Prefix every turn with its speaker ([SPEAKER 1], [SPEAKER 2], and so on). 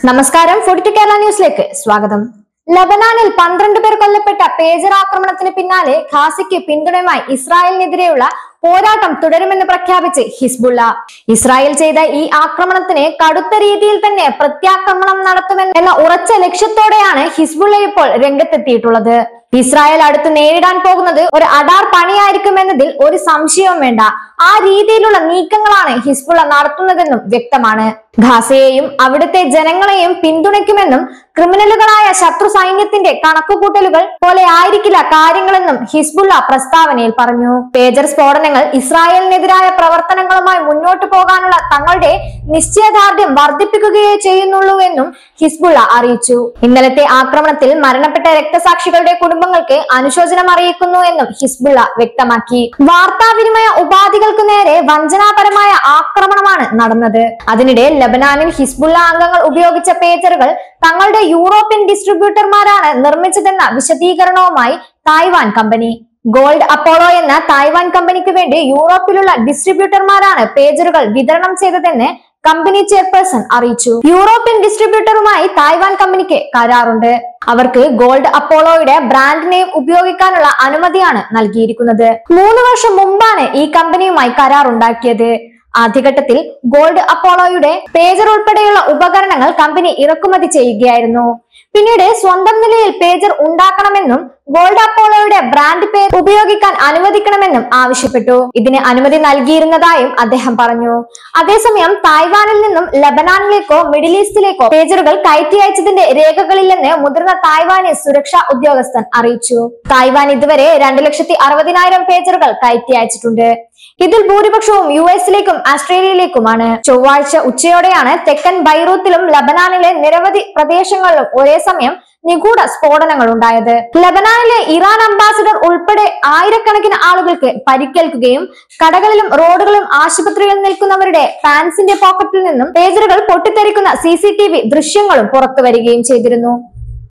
[SPEAKER 1] നമസ്കാരം food to Kerala ന്യൂസിലേക്ക് സ്വാഗതം ലബനാനിൽ പന്ത്രണ്ട് പേർ കൊല്ലപ്പെട്ട പേജർ ആക്രമണത്തിന് പിന്നാലെ ഖാസിക്ക് പിന്തുണയുമായി ഇസ്രായേലിനെതിരെയുള്ള പോരാട്ടം തുടരുമെന്ന് പ്രഖ്യാപിച്ച് ഹിസ്ബുള്ള ഇസ്രായേൽ ചെയ്ത ഈ ആക്രമണത്തിന് കടുത്ത രീതിയിൽ തന്നെ പ്രത്യാക്രമണം നടത്തുമെന്ന എന്ന ഉറച്ച ലക്ഷ്യത്തോടെയാണ് ഹിസ്ബുള്ള ഇപ്പോൾ രംഗത്തെത്തിയിട്ടുള്ളത് ഇസ്രായേൽ അടുത്ത് നേരിടാൻ പോകുന്നത് ഒരു അടാർ പണിയായിരിക്കുമെന്നതിൽ ഒരു സംശയവും വേണ്ട ആ രീതിയിലുള്ള നീക്കങ്ങളാണ് ഹിസ്ബുള്ള നടത്തുന്നതെന്നും വ്യക്തമാണ് ഖാസയെയും അവിടുത്തെ ജനങ്ങളെയും പിന്തുണയ്ക്കുമെന്നും ക്രിമിനലുകളായ ശത്രു സൈന്യത്തിന്റെ കണക്കുകൂട്ടലുകൾ പോലെ ആയിരിക്കില്ല കാര്യങ്ങളെന്നും ഹിസ്ബുള്ള പ്രസ്താവനയിൽ പറഞ്ഞു പേജർ സ്ഫോടനങ്ങൾ ഇസ്രായേലിനെതിരായ പ്രവർത്തനങ്ങളുമായി മുന്നോട്ടു പോകാനുള്ള തങ്ങളുടെ നിശ്ചയദാർഢ്യം വർദ്ധിപ്പിക്കുകയേ ചെയ്യുന്നുള്ളൂ എന്നും ഹിസ്ബുള്ള അറിയിച്ചു ഇന്നലത്തെ ആക്രമണത്തിൽ മരണപ്പെട്ട രക്തസാക്ഷികളുടെ കുടുംബങ്ങൾക്ക് അനുശോചനം അറിയിക്കുന്നു എന്നും ഹിസ്ബുള്ള വ്യക്തമാക്കി വാർത്താവിനിമയ ഉപാധികൾക്ക് നേരെ വഞ്ചനാപരമായ ആക്രമണമാണ് നടന്നത് അതിനിടെ ലബനാനിൽ ഹിസ്ബുള്ള അംഗങ്ങൾ ഉപയോഗിച്ച പേജറുകൾ തങ്ങളുടെ യൂറോപ്യൻ ഡിസ്ട്രിബ്യൂട്ടർമാരാണ് നിർമ്മിച്ചതെന്ന വിശദീകരണവുമായി തായ്വാൻ കമ്പനി ഗോൾഡ് അപ്പോളോ എന്ന തായ്വാൻ കമ്പനിക്ക് വേണ്ടി യൂറോപ്പിലുള്ള ഡിസ്ട്രിബ്യൂട്ടർമാരാണ് പേജറുകൾ വിതരണം ചെയ്തതെന്ന് കമ്പനി ചെയർപേഴ്സൺ അറിയിച്ചു യൂറോപ്യൻ ഡിസ്ട്രിബ്യൂട്ടറുമായി തായ്വാൻ കമ്പനിക്ക് കരാറുണ്ട് അവർക്ക് ഗോൾഡ് അപ്പോളോയുടെ ബ്രാൻഡ് നെയിം ഉപയോഗിക്കാനുള്ള അനുമതിയാണ് നൽകിയിരിക്കുന്നത് മൂന്ന് വർഷം മുമ്പാണ് ഈ കമ്പനിയുമായി കരാർ ഉണ്ടാക്കിയത് ആദ്യഘട്ടത്തിൽ ഗോൾഡ് അപ്പോളോയുടെ പേജർ ഉൾപ്പെടെയുള്ള ഉപകരണങ്ങൾ കമ്പനി ഇറക്കുമതി ചെയ്യുകയായിരുന്നു പിന്നീട് സ്വന്തം നിലയിൽ പേജർ ഉണ്ടാക്കണമെന്നും ഗോൾഡ് അപ്പോളോയുടെ ബ്രാൻഡ് പേര് ഉപയോഗിക്കാൻ അനുവദിക്കണമെന്നും ആവശ്യപ്പെട്ടു ഇതിന് അനുമതി നൽകിയിരുന്നതായും അദ്ദേഹം പറഞ്ഞു അതേസമയം തായ്വാനിൽ നിന്നും ലബനാനിലേക്കോ മിഡിൽ ഈസ്റ്റിലേക്കോ പേജറുകൾ കയറ്റി അയച്ചതിന്റെ രേഖകളില്ലെന്ന് മുതിർന്ന തായ്വാനീസ് സുരക്ഷാ ഉദ്യോഗസ്ഥൻ അറിയിച്ചു തായ്വാൻ ഇതുവരെ രണ്ടു ലക്ഷത്തി അറുപതിനായിരം പേജറുകൾ കയറ്റി അയച്ചിട്ടുണ്ട് ഇതിൽ ഭൂരിപക്ഷവും യു എസിലേക്കും ആസ്ട്രേലിയയിലേക്കുമാണ് ചൊവ്വാഴ്ച ഉച്ചയോടെയാണ് തെക്കൻ ബൈറൂത്തിലും ലബനാനിലെ നിരവധി പ്രദേശങ്ങളിലും ഒരേ സമയം നിഗൂഢ സ്ഫോടനങ്ങൾ ഉണ്ടായത് ലബനാനിലെ ഇറാൻ അംബാസിഡർ ഉൾപ്പെടെ ആയിരക്കണക്കിന് ആളുകൾക്ക് പരിക്കേൽക്കുകയും കടകളിലും റോഡുകളിലും ആശുപത്രികളിൽ നിൽക്കുന്നവരുടെ പാൻസിന്റെ പോക്കറ്റിൽ നിന്നും പേജറുകൾ പൊട്ടിത്തെറിക്കുന്ന സി ദൃശ്യങ്ങളും പുറത്തു വരികയും ചെയ്തിരുന്നു